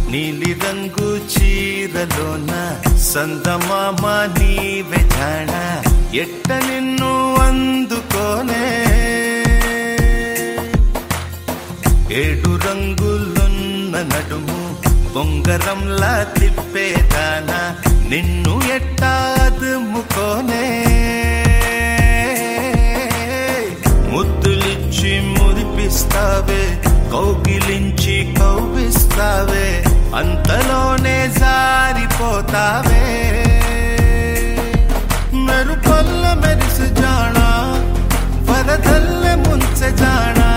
నీలి రంగు చీరలోన సందమామ నీవే జాణ ఎట్ట నిన్ను అందుకోనే ఏడు రంగులున్న నడుము బొంగరంలా తిప్పేదానా నిన్ను ఎట్టాదుముకోనే ముద్దులిచ్చి మురిపిస్తావే కౌగిలించి కౌగిస్తావే అంతలోనే జారిపోతావే మెరుపల్ల మెరిసి జాణ వరదల్ల ముంచె జాణ